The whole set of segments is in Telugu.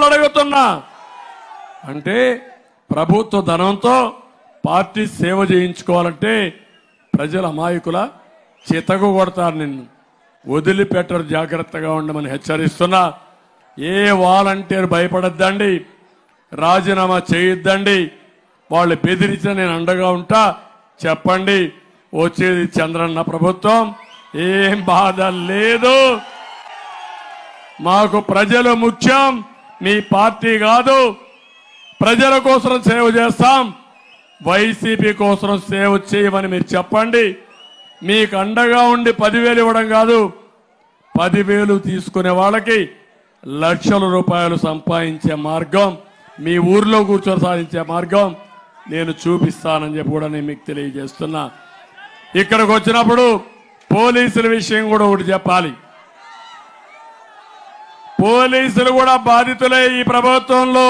మిమ్మల్ని అడుగుతున్నా అంటే ప్రభుత్వ ధనంతో పార్టీ సేవ చేయించుకోవాలంటే ప్రజల అమాయకుల చితకు కొడతారు నిన్ను వదిలిపెట్టరు జాగ్రత్తగా ఉండమని హెచ్చరిస్తున్నా ఏ వాలంటీర్ భయపడద్దండి రాజీనామా చేయొద్దండి వాళ్ళు బెదిరించిన నేను అండగా ఉంటా చెప్పండి వచ్చేది చంద్రన్న ప్రభుత్వం ఏం బాధ లేదు మాకు ప్రజలు ముఖ్యం మీ పార్టీ కాదు ప్రజల కోసం సేవ చేస్తాం వైసీపీ కోసం సేవ చేయమని మీరు చెప్పండి మీకు అండగా ఉండి పదివేలు ఇవ్వడం కాదు పదివేలు తీసుకునే వాళ్ళకి లక్షల రూపాయలు సంపాదించే మార్గం మీ ఊర్లో కూర్చొని సాధించే మార్గం నేను చూపిస్తానని చెప్పి కూడా నేను మీకు తెలియజేస్తున్నా ఇక్కడికి వచ్చినప్పుడు పోలీసుల విషయం కూడా ఒకటి చెప్పాలి పోలీసులు కూడా బాధితులే ఈ ప్రభుత్వంలో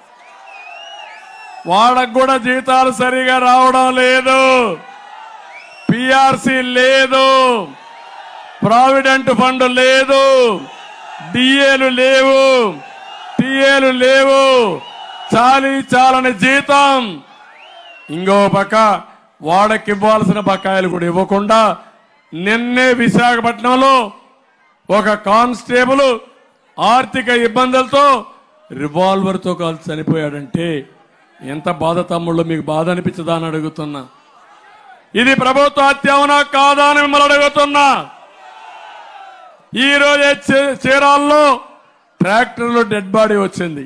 వాళ్ళకు కూడా జీతాలు సరిగా రావడం లేదు పిఆర్సి లేదు ప్రావిడెంట్ ఫండ్ లేదు డిఏలు లేవు టిఏలు లేవు చాలీ చాలని జీతం ఇంకో పక్క వాడకి ఇవ్వాల్సిన బకాయిలు కూడా ఇవ్వకుండా నిన్నే విశాఖపట్నంలో ఒక కానిస్టేబుల్ ఆర్థిక ఇబ్బందులతో రివాల్వర్తో కాల్చి చనిపోయాడంటే ఎంత బాధ తమ్ముళ్ళు మీకు బాధ అనిపించదా అని అడుగుతున్నా ఇది ప్రభుత్వ హత్య అవునా కాదా అని మిమ్మల్ని అడుగుతున్నా ఈ రోజే చీ- చీరాల్లో ట్రాక్టర్లో డెడ్ బాడీ వచ్చింది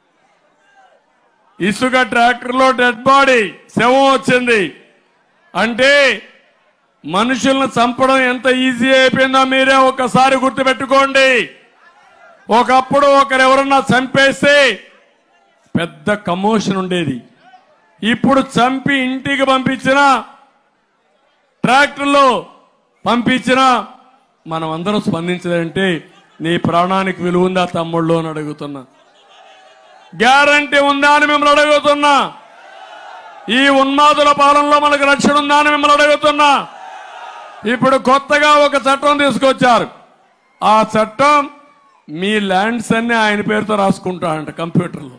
ఇసుక ట్రాక్టర్లో డెడ్ బాడీ శవం వచ్చింది అంటే మనుషులను చంపడం ఎంత ఈజీ అయిపోయిందో మీరే ఒకసారి గుర్తుపెట్టుకోండి ఒకప్పుడు ఒకరు ఎవరన్నా చంపేస్తే పెద్ద కమోషన్ ఉండేది ఇప్పుడు చంపి ఇంటికి పంపించిన ట్రాక్టర్లో పంపించిన మనం అందరం స్పందించదంటే నీ ప్రాణానికి విలువ ఉందా తమ్ముళ్ళు అని అడుగుతున్నా గ్యారంటీ ఉందా అని మిమ్మల్ని అడుగుతున్నా ఈ ఉన్మాదుల పాలనలో మనకు రక్షణ ఉందా అని మిమ్మల్ని అడుగుతున్నా ఇప్పుడు కొత్తగా ఒక చట్టం తీసుకొచ్చారు ఆ చట్టం మీ ల్యాండ్స్ అన్ని ఆయన పేరుతో రాసుకుంటాడంట కంప్యూటర్లో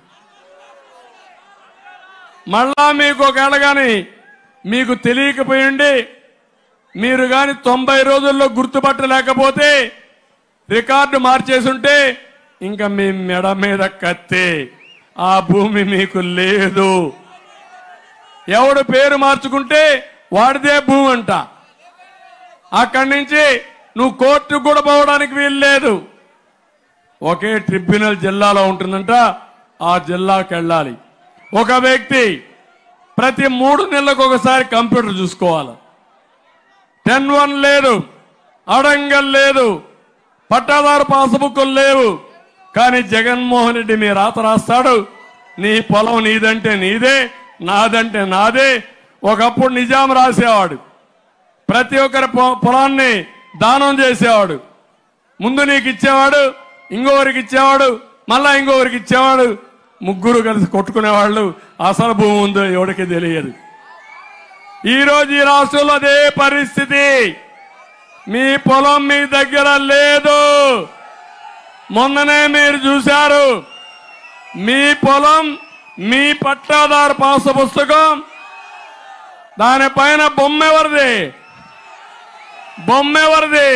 మళ్ళా మీకు ఒకవేళ కానీ మీకు తెలియకపోయింది మీరు గాని తొంభై రోజుల్లో గుర్తుపట్టలేకపోతే రికార్డు మార్చేసుంటే ఇంకా మీ మెడ మీద కత్తే ఆ భూమి మీకు లేదు ఎవడు పేరు మార్చుకుంటే వాడిదే భూమి అంట అక్కడి నుంచి నువ్వు కోర్టుకు కూడా పోవడానికి వీలు లేదు ఒకే ట్రిబ్యునల్ జిల్లాలో ఉంటుందంట ఆ జిల్లాకి వెళ్ళాలి ఒక వ్యక్తి ప్రతి మూడు నెలలకు ఒకసారి కంప్యూటర్ చూసుకోవాలి టెన్ వన్ లేదు అడంగల్ లేదు పట్టాదారు పాస్బుక్లు లేవు కానీ జగన్మోహన్ రెడ్డి మీ రాత రాస్తాడు నీ పొలం నీదంటే నీదే నాదంటే నాదే ఒకప్పుడు నిజాం రాసేవాడు ప్రతి ఒక్కరి పొ- పొలాన్ని దానం చేసేవాడు ముందు నీకు ఇచ్చేవాడు ఇంకొకరికి ఇచ్చేవాడు మళ్ళా ఇంకొకరికి ఇచ్చేవాడు ముగ్గురు కలిసి కొట్టుకునేవాళ్ళు అసలు భూమి ఉందో ఎవరికి తెలియదు ఈ రోజు ఈ రాష్ట్రంలో అదే పరిస్థితి మీ పొలం మీ దగ్గర లేదు మొన్ననే మీరు చూశారు మీ పొలం మీ పట్టాదారు పాస పుస్తకం దానిపైన బొమ్మ ఎవరిది బొమ్మ ఎవరిది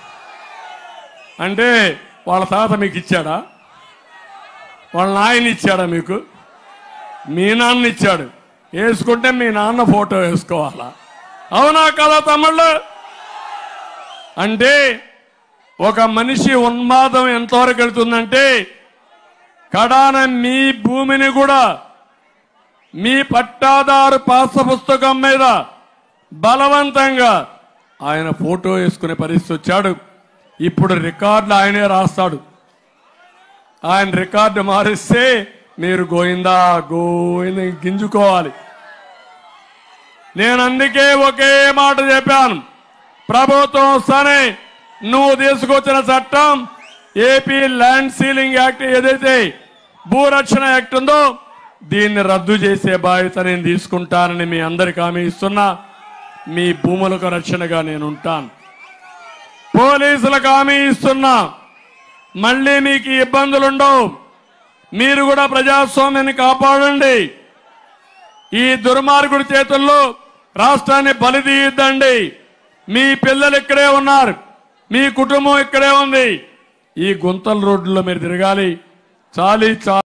అంటే వాళ్ళ తాత మీకు ఇచ్చాడా వాళ్ళ నాయన ఇచ్చాడా మీకు మీ నాన్న ఇచ్చాడు వేసుకుంటే మీ నాన్న ఫోటో వేసుకోవాలా అవునా కదా తమ్ముళ్ళు అంటే ఒక మనిషి ఉన్మాదం ఎంతవరకు వెళ్తుందంటే కడాన మీ భూమిని కూడా మీ పట్టాదారు పాస పుస్తకం మీద బలవంతంగా ఆయన ఫోటో వేసుకునే పరిస్థితి వచ్చాడు ఇప్పుడు రికార్డులు ఆయనే రాస్తాడు ఆయన రికార్డు మారిస్తే మీరు గోయిందా గోయింద గింజుకోవాలి నేను అందుకే ఒకే మాట చెప్పాను ప్రభుత్వం వస్తానే నువ్వు తీసుకొచ్చిన చట్టం ఏపీ ల్యాండ్ సీలింగ్ యాక్ట్ ఏదైతే భూరక్షణ యాక్ట్ ఉందో దీన్ని రద్దు చేసే బాధ్యత నేను తీసుకుంటానని మీ అందరికి హామీ ఇస్తున్నా మీ భూములకు రక్షణగా నేను ఉంటాను పోలీసులకు హామీ ఇస్తున్నా మళ్ళీ మీకు ఈ ఇబ్బందులు ఉండవు మీరు కూడా ప్రజాస్వామ్యాన్ని కాపాడండి ఈ దుర్మార్గుడి చేతుల్లో రాష్ట్రాన్ని బలి తీయద్దండి మీ పిల్లలు ఇక్కడే ఉన్నారు మీ కుటుంబం ఇక్కడే ఉంది ఈ గుంతల రోడ్లలో మీరు తిరగాలి చాలీ చాలు